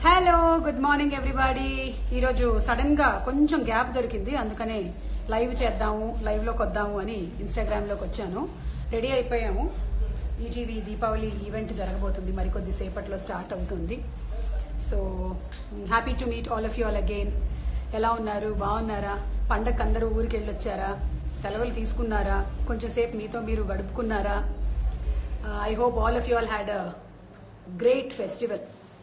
Hello good morning everybody ఈరోజు sudden గా కొంచెం గ్యాప్ దొరికింది అందుకనే లైవ్ చేద్దాము లైవ్ లోకి వద్దాము అని ఇన్స్టాగ్రామ్ లోకి వచ్చాను రెడీ అయిపోయాము ఈటీవీ దీపావళి ఈవెంట్ జరగబోతుంది మరికొద్ది సేపట్లో స్టార్ట్ అవుతుంది so happy to meet all of you all again ఎలా ఉన్నారు బాగున్నారా పండగ అందరూ ఊరికి వెళ్ళొచ్చారా సెలవులు తీసుకున్నారా కొంచెం సేపు మీతో మీరు గడుపుకున్నారా I hope all of you all had a great festival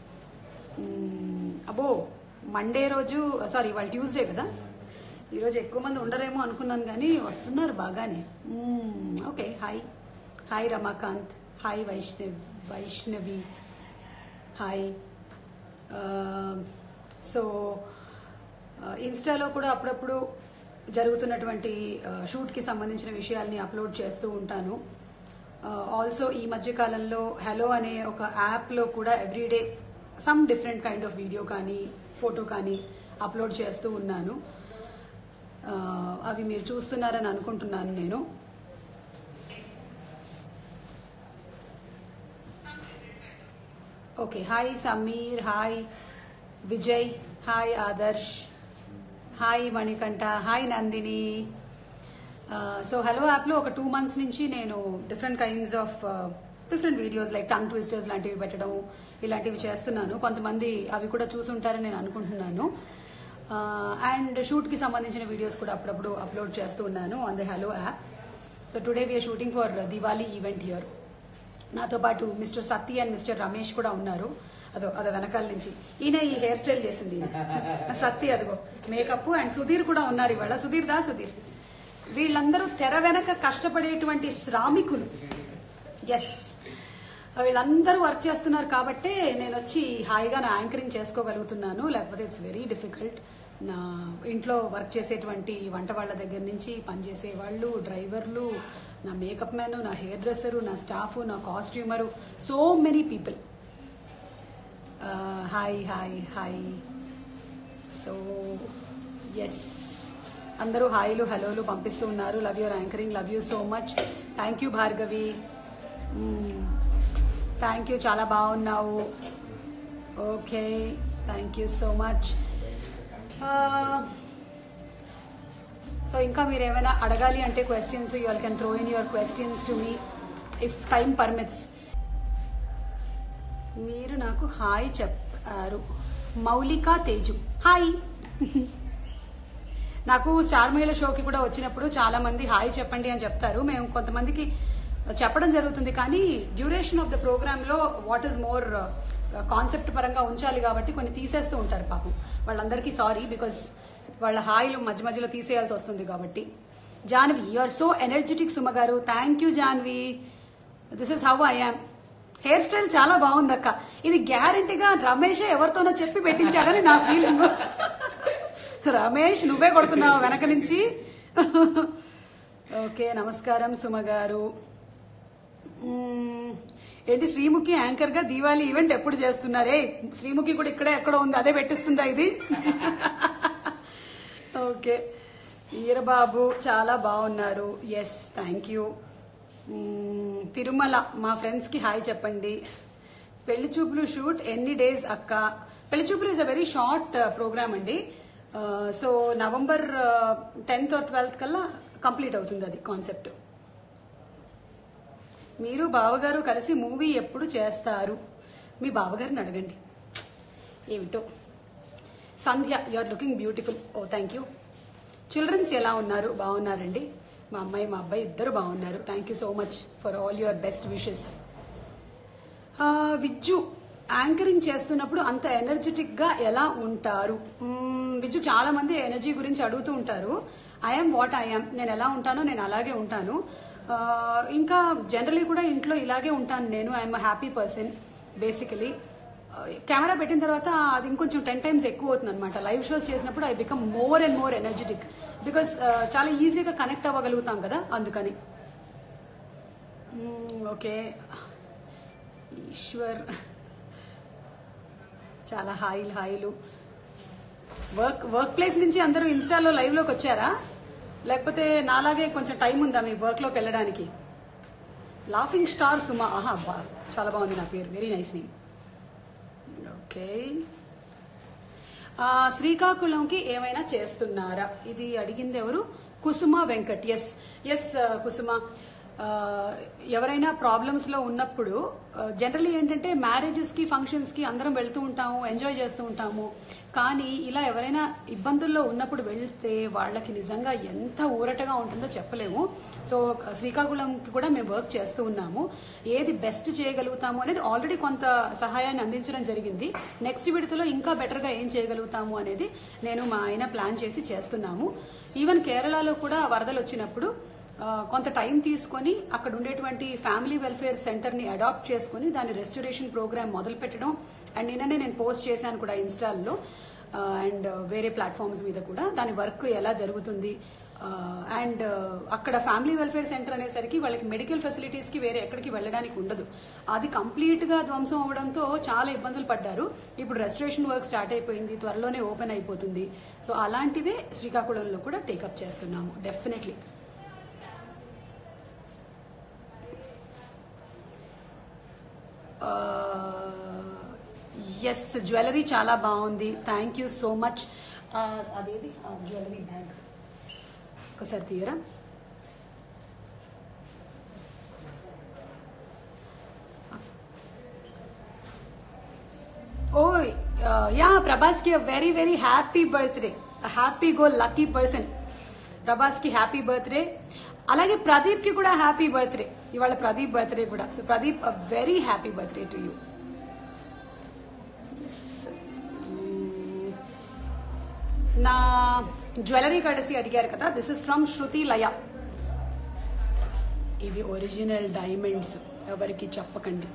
అబ్బో మండే రోజు సారీ వాళ్ళు ట్యూస్డే కదా ఈరోజు ఎక్కువ మంది ఉండరేమో అనుకున్నాను కానీ వస్తున్నారు బాగానే okay hi hi Ramakant hi Vaishnav Vaishnavi hi so ఇన్స్టాలో కూడా అప్పుడప్పుడు జరుగుతున్నటువంటి షూట్కి సంబంధించిన విషయాల్ని అప్లోడ్ చేస్తూ ఉంటాను ఆల్సో ఈ మధ్య కాలంలో హలో అనే ఒక యాప్లో కూడా everyday some different kind of video కానీ ఫోటో కానీ అప్లోడ్ చేస్తూ ఉన్నాను ఆ, అవి మీరు చూస్తున్నారని అనుకుంటున్నాను నేను okay hi Sameer hi Vijay hi Adarsh hi Manikanta hi Nandini so hello యాప్లో ఒక టూ మంత్స్ నుంచి నేను different kinds of different videos like tongue twisters లాంటివి పెట్టడం ఇలాంటివి చేస్తున్నాను కొంతమంది అవి కూడా చూసుంటారని నేను అనుకుంటున్నాను అండ్ షూట్కి సంబంధించిన వీడియోస్ కూడా అప్పుడప్పుడు అప్లోడ్ చేస్తూ ఉన్నాను on the hello app so today we're shooting for Diwali event here నాతో పాటు mister Satti and mister Ramesh కూడా ఉన్నారు అదో అదో వెనకాల నుంచి ఈయన ఈ హెయిర్ స్టైల్ చేసింది ఈయన. సత్తి అదిగో మేకప్ అండ్ సుధీర్ కూడా ఉన్నారు ఇవాళ సుధీర్ దా సుధీర్ వీళ్ళందరూ తెర వెనక కష్టపడేటువంటి శ్రామికులు ఎస్ వీళ్ళందరూ వర్క్ చేస్తున్నారు కాబట్టే నేను వచ్చి హాయిగా నా యాంకరింగ్ చేసుకోగలుగుతున్నాను లేకపోతే ఇట్స్ వెరీ డిఫికల్ట్ నా ఇంట్లో వర్క్ చేసేటువంటి వంట వాళ్ళ దగ్గర నుంచి పనిచేసే వాళ్ళు డ్రైవర్లు నా మేకప్ మ్యాన్ నా హెయిర్ డ్రెస్సరు నా స్టాఫ్ నా costumer so many people hi hi hi so yes అందరూ హాయిలు హలోలు పంపిస్తూ ఉన్నారు love your anchoring love you so much thank you Bhargavi thank you చాలా బాగున్నావు okay thank you so much so ఇంకా మీరు ఏమైనా అడగాలి అంటే questions you all can throw in your questions to me if time permits మీరు నాకు హాయ్ చెప్పారు మౌలిక తేజు హాయ్ నాకు స్టార్ మహిళ షోకి కూడా వచ్చినప్పుడు చాలా మంది హాయ్ చెప్పండి అని చెప్తారు మేము కొంతమందికి చెప్పడం జరుగుతుంది కానీ డ్యూరేషన్ ఆఫ్ ద ప్రోగ్రామ్ లో వాట్ ఈస్ మోర్ కాన్సెప్ట్ పరంగా ఉంచాలి కాబట్టి కొన్ని తీసేస్తూ ఉంటారు పాపం వాళ్ళందరికీ సారీ బికాస్ వాళ్ళ హాయిలు మధ్య మధ్యలో తీసేయాల్సి వస్తుంది కాబట్టి Janhvi you are so energetic Suma గారు thank you Janhvi this is how I am hair style చాలా బాగుంది అక్క ఇది గ్యారంటీగా రమేష్ ఎవరితోనో చెప్పి పెట్టించాడని నా ఫీలింగ్ రమేష్ నువ్వే కొడుతున్నావు వెనక నుంచి ఓకే నమస్కారం సుమ గారు మ్మ్. ఏంటి శ్రీముఖి యాంకర్ గా దీవాలి ఈవెంట్ ఎప్పుడు చేస్తున్నారే శ్రీముఖి కూడా ఇక్కడే ఎక్కడో ఉంది అదే పెట్టిస్తుందా ఇది ఓకే ఈరబాబు చాలా బాగున్నారు ఎస్ థ్యాంక్ యూ మ్మ్. తిరుమల మా ఫ్రెండ్స్ కి హాయ్ చెప్పండి పెళ్లి చూపులు షూట్ ఎన్ని డేస్ అక్క పెళ్లి చూపులు is a very short programme అండి సో నవంబర్ టెన్త్ ట్వెల్త్ కల్లా కంప్లీట్ అవుతుంది అది కాన్సెప్ట్ మీరు బావగారు కలిసి మూవీ ఎప్పుడు చేస్తారు మీ బావగారిని అడగండి ఏమిటో Sandhya you are looking beautiful oh thank you children's ఎలా ఉన్నారు బాగున్నారండి మా అమ్మాయి మా అబ్బాయి ఇద్దరు బాగున్నారు thank you so much for all your best wishes Vijju anchoring చేస్తున్నప్పుడు అంత ఎనర్జెటిక్ గా ఎలా ఉంటారు మ్మ్, విజ్జు చాలా మంది ఎనర్జీ గురించి అడుగుతూ ఉంటారు ఐఎమ్ వాట్ ఐఎమ్ నేను ఎలా ఉంటానో నేను అలాగే ఉంటాను ఆ, ఇంకా జనరలీ కూడా ఇంట్లో ఇలాగే ఉంటాను నేను I'm happy person basically camera పెట్టిన తర్వాత అది ఇంకొంచెం టెన్ టైమ్స్ ఎక్కువ అవుతుంది అనమాట లైవ్ షోస్ చేసినప్పుడు I become more and more energetic because చాలా ఈజీగా కనెక్ట్ అవ్వగలుగుతాం కదా అందుకని ఓకే ఈశ్వర్ చాలా హాయిలు హాయిలు వర్క్ వర్క్ ప్లేస్ నుంచి అందరూ ఇన్స్టాలో లైవ్ లోకి వచ్చారా లేకపోతే నాలాగే కొంచెం టైం ఉందా మీ వర్క్ లోకి వెళ్ళడానికి లాఫింగ్ స్టార్ సుమా ఆహా అబ్బా చాలా బాగుంది నా పేరు వెరీ నైస్ నేమ్ ఓకే ఆ, శ్రీకాకుళంకి ఏమైనా చేస్తున్నారా ఇది అడిగింది ఎవరు కుసుమ వెంకట్ ఎస్ ఎస్ కుసుమ ఆ, ఎవరైనా ప్రాబ్లమ్స్ లో ఉన్నప్పుడు జనరలీ ఏంటంటే మ్యారేజెస్ కి ఫంక్షన్స్ కి అందరం వెళ్తూ ఉంటాము ఎంజాయ్ చేస్తూ ఉంటాము కానీ ఇలా ఎవరైనా ఇబ్బందుల్లో ఉన్నప్పుడు వెళ్తే వాళ్ళకి నిజంగా ఎంత ఊరటగా ఉంటుందో చెప్పలేము సో శ్రీకాకుళంకి కూడా మేము వర్క్ చేస్తూ ఉన్నాము ఏది బెస్ట్ చేయగలుగుతాము అనేది ఆల్రెడీ కొంత సహాయాన్ని అందించడం జరిగింది నెక్స్ట్ విడతలో ఇంకా బెటర్ గా ఏం చేయగలుగుతాము అనేది నేను మా ఆయన ప్లాన్ చేసి చేస్తున్నాము ఈవెన్ కేరళలో కూడా వరదలు వచ్చినప్పుడు ఆ, కొంత టైం తీసుకొని అక్కడ ఉండేటువంటి ఫ్యామిలీ వెల్ఫేర్ సెంటర్ ని అడాప్ట్ చేసుకుని దాని రెస్టరేషన్ ప్రోగ్రామ్ మొదలు పెట్టడం అండ్ నిన్ననే నేను పోస్ట్ చేశాను కూడా ఇన్స్టాల్లో అండ్ వేరే ప్లాట్ఫామ్స్ మీద కూడా దాని వర్క్ ఎలా జరుగుతుంది అండ్ అక్కడ ఫ్యామిలీ వెల్ఫేర్ సెంటర్ అనేసరికి వాళ్ళకి మెడికల్ ఫెసిలిటీస్ కి వేరే ఎక్కడికి వెళ్ళడానికి ఉండదు అది కంప్లీట్ గా ధ్వంసం అవడంతో చాలా ఇబ్బందులు పడ్డారు ఇప్పుడు రెస్టరేషన్ వర్క్ స్టార్ట్ అయిపోయింది త్వరలోనే ఓపెన్ అయిపోతుంది సో అలాంటివే శ్రీకాకుళంలో కూడా టేకప్ చేస్తున్నాము డెఫినెట్లీ ఎస్ జ్యువెలరీ చాలా బాగుంది థ్యాంక్ యూ సో మచ్ అదేది జ్యువెలరీ బ్యాగ్ ఒకసారి తీయరా ఓ యా ప్రభాస్ కి very very happy birthday happy go lucky person Prabhas కి హ్యాపీ బర్త్డే అలాగే ప్రదీప్ కి కూడా హ్యాపీ బర్త్డే ఇవాళ ప్రదీప్ బర్త్డే కూడా so Pradeep very happy birthday to you నా జ్యువెలరీ కడసి అడిగారు కదా this is from Shruti Laya ఇవి ఒరిజినల్ డైమండ్స్ ఎవరికి చెప్పకండి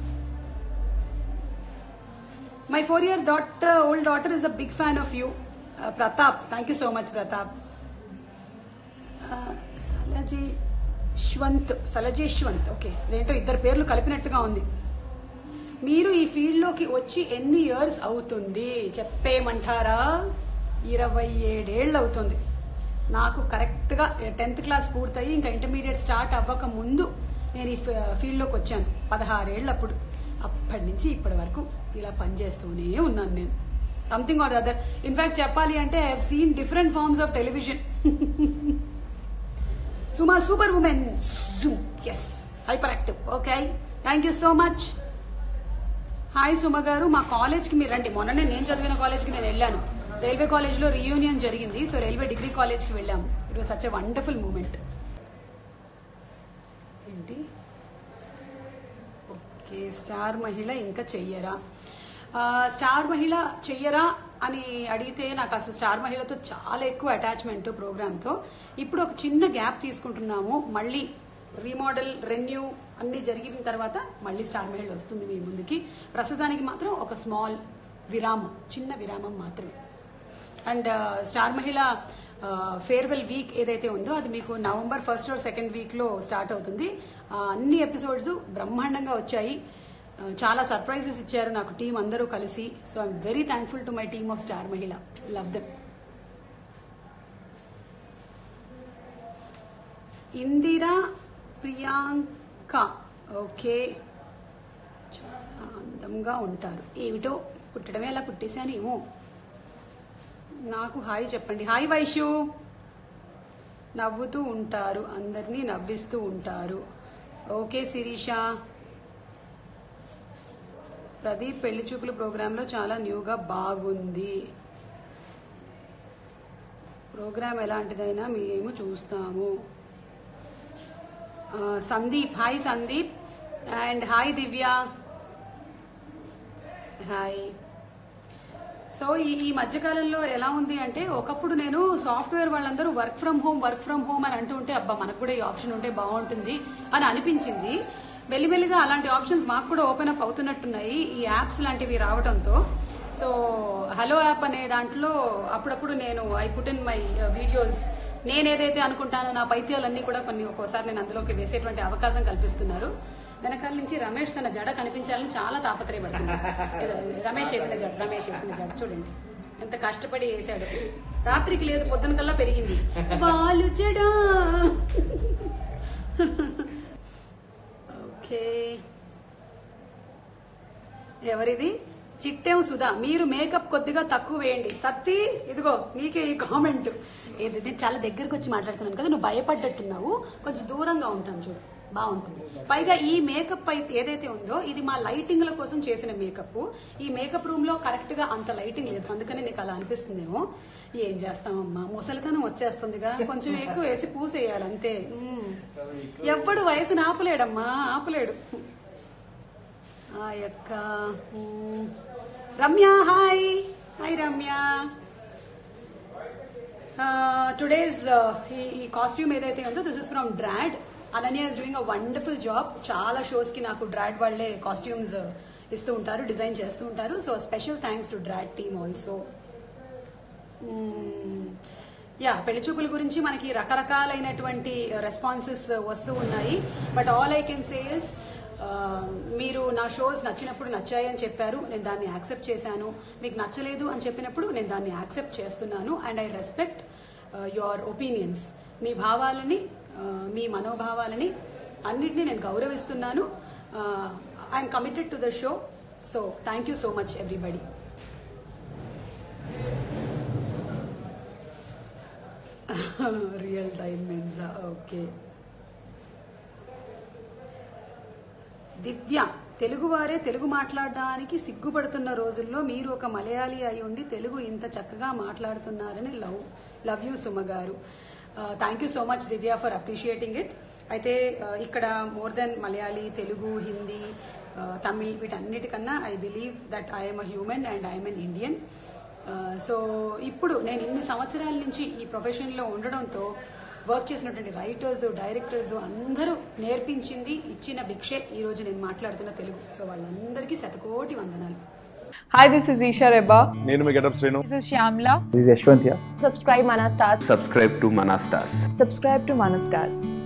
my four year daughter old daughter is a big fan of you Pratap thank you so much Pratap సలజేశ్వంత్ సలజేశ్వంత్ ఓకే అదేంటో ఇద్దరు పేర్లు కలిపినట్టుగా ఉంది మీరు ఈ ఫీల్డ్ లోకి వచ్చి ఎన్ని ఇయర్స్ అవుతుంది చెప్పేయమంటారా ఇరవై ఏడేళ్ళు అవుతుంది నాకు కరెక్ట్ గా టెన్త్ క్లాస్ పూర్తయి ఇంకా ఇంటర్మీడియట్ స్టార్ట్ అవ్వక ముందు నేను ఈ ఫీల్డ్ లోకి వచ్చాను పదహారేళ్ళు అప్పుడు అప్పటి నుంచి ఇప్పటి వరకు ఇలా పనిచేస్తూనే ఉన్నాను నేను సంథింగ్ ఆర్ అదర్ ఇన్ఫాక్ట్ చెప్పాలి అంటే I seen different forms of television Suma super woman zoom yes hyper active okay thank you so much hi Suma గారు మా కాలేజ్కి మీరు రండి మొన్ననే నేను చదివిన కాలేజ్కి నేను వెళ్ళాను రైల్వే కాలేజ్లో రీయూనియన్ జరిగింది సో రైల్వే డిగ్రీ కాలేజ్కి వెళ్ళాము it was such a wonderful moment ఏంటి ఓకే స్టార్ మహిళ ఇంకా చెయ్యరా ఆ, స్టార్ మహిళ చెయ్యరా అని అడిగితే నాకు అసలు స్టార్ మహిళతో చాలా ఎక్కువ అటాచ్మెంట్ ప్రోగ్రామ్తో ఇప్పుడు ఒక చిన్న గ్యాప్ తీసుకుంటున్నాము మళ్ళీ రీమోడల్ రెన్యూ అన్ని జరిగిన తర్వాత మళ్ళీ స్టార్ మహిళ వస్తుంది మీ ముందుకి ప్రస్తుతానికి మాత్రం ఒక స్మాల్ విరామం చిన్న విరామం మాత్రమే and star Mahila farewell week ఏదైతే ఉందో అది మీకు November first or second week లో స్టార్ట్ అవుతుంది ఆ, అన్ని ఎపిసోడ్స్ బ్రహ్మాండంగా వచ్చాయి ఆ, చాలా సర్ప్రైజెస్ ఇచ్చారు నాకు టీం అందరూ కలిసి so I'm very thankful to my team of star Mahila love them Indira Priyanka okay చాలా అందంగా ఉంటారు ఏమిటో పుట్టడమే అలా పుట్టేశానేమో నాకు హాయ్ చెప్పండి హాయ్ వైషు నవ్వుతూ ఉంటారు అందరినీ నవ్విస్తూ ఉంటారు ఓకే శిరీష ప్రదీప్ పెళ్లి చూపులు ప్రోగ్రాంలో చాలా న్యూగా బాగుంది ప్రోగ్రామ్ ఎలాంటిదైనా మేము చూస్తాము ఆ, Sandeep hi Sandeep and hi Divya hi so ఈ ఈ మధ్యకాలంలో ఎలా ఉంది అంటే ఒకప్పుడు నేను సాఫ్ట్వేర్ వాళ్ళందరూ work from home work from home అని అంటూ ఉంటే అబ్బా మనకు కూడా ఈ ఆప్షన్ ఉంటే బాగుంటుంది అని అనిపించింది మెల్లిమెల్లిగా అలాంటి ఆప్షన్స్ మాకు కూడా ఓపెన్ అప్ అవుతున్నట్టున్నాయి ఈ యాప్స్ లాంటివి రావడంతో సో హలో యాప్ అనే దాంట్లో అప్పుడప్పుడు నేను I put in my videos నేను ఏదైతే అనుకుంటానో నా పైత్యాలన్నీ కూడా కొన్ని ఒక్కోసారి నేను అందులోకి వేసేటువంటి అవకాశం కల్పిస్తున్నారు వెనకాల నుంచి రమేష్ తన జడ కనిపించాలని చాలా తాపత్రయపడుతుంది ఏదో రమేష్ వేసిన జడ రమేష్ వేసిన జడ చూడండి ఎంత కష్టపడి వేసాడు రాత్రికి లేదు పొద్దున కల్లా పెరిగింది వాళ్ళు జడ ఓకే ఎవరిది చిట్టేం సుధా మీరు మేకప్ కొద్దిగా తక్కువ వేయండి సత్తి ఇదిగో నీకే ఈ కామెంట్ ఏది నేను చాలా దగ్గరకు వచ్చి మాట్లాడుతున్నాను కదా నువ్వు భయపడ్డట్టున్నావు కొంచెం దూరంగా ఉంటాను చూడు బాగుంటుంది పైగా ఈ మేకప్ అయితే ఏదైతే ఉందో ఇది మా లైటింగ్ల కోసం చేసిన మేకప్ ఈ మేకప్ రూమ్ లో కరెక్ట్ గా అంత లైటింగ్ లేదు అందుకని నీకు అలా అనిపిస్తుందేమో ఏం చేస్తామమ్మా ముసలితనం వచ్చేస్తుందిగా కొంచెం ఎక్కువ వేసి పూసేయాలి అంతే ఉమ్. ఎవ్వడు వయసుని ఆపలేడమ్మా ఆపలేడు ఆ యొక్క ఉమ్, Ramya hi hi Ramya today's ఈ కాస్ట్యూమ్ ఏదైతే ఉందో this is from Drad Ananya is doing a wonderful job చాలా షోస్ కి నాకు డ్రాడ్ వాళ్ళే కాస్ట్యూమ్స్ ఇస్తూ ఉంటారు డిజైన్ చేస్తూ ఉంటారు so special thanks to Drad team also yeah పెళ్లి చూపుల గురించి మనకి రకరకాలైనటువంటి రెస్పాన్సెస్ వస్తూ ఉన్నాయి but all I can says మీరు నా షోస్ నచ్చినప్పుడు నచ్చాయి అని చెప్పారు నేను దాన్ని యాక్సెప్ట్ చేశాను మీకు నచ్చలేదు అని చెప్పినప్పుడు నేను దాన్ని యాక్సెప్ట్ చేస్తున్నాను and I respect your opinions మీ భావాలని uh, మీ మనోభావాలని అన్నిటినీ నేను గౌరవిస్తున్నాను I'm committed to the show so thank you so much everybody real time మెన్సా ఓకే దివ్య తెలుగువారే తెలుగు మాట్లాడడానికి సిగ్గుపడుతున్న రోజుల్లో మీరు ఒక మలయాళీ అయి ఉండి తెలుగు ఇంత చక్కగా మాట్లాడుతున్నారని లవ్ లవ్ యూ సుమ గారు thank you so much Divya for appreciating it అయితే uh, ఇక్కడ మోర్ దెన్ మలయాళీ తెలుగు హిందీ తమిళ్ వీటన్నిటికన్నా I believe that I'm a human and I'm an Indian so ఇప్పుడు నేను ఇన్ని సంవత్సరాల నుంచి ఈ ప్రొఫెషన్లో ఉండడంతో వర్క్ చేసినటువంటి రైటర్స్ డైరెక్టర్స్ అందరూ నేర్పించింది ఇచ్చిన భిక్షే ఈ రోజు నేను మాట్లాడుతున్న తెలుగు సో వాళ్ళందరికీ శతకోటి వందనాలు Hi, this is Isha Reba. నేను మీ getup Srinu This is Shyamla. This is Yashwant here. subscribe Mana Stars. subscribe to Manastas. Subscribe to Mana Stars.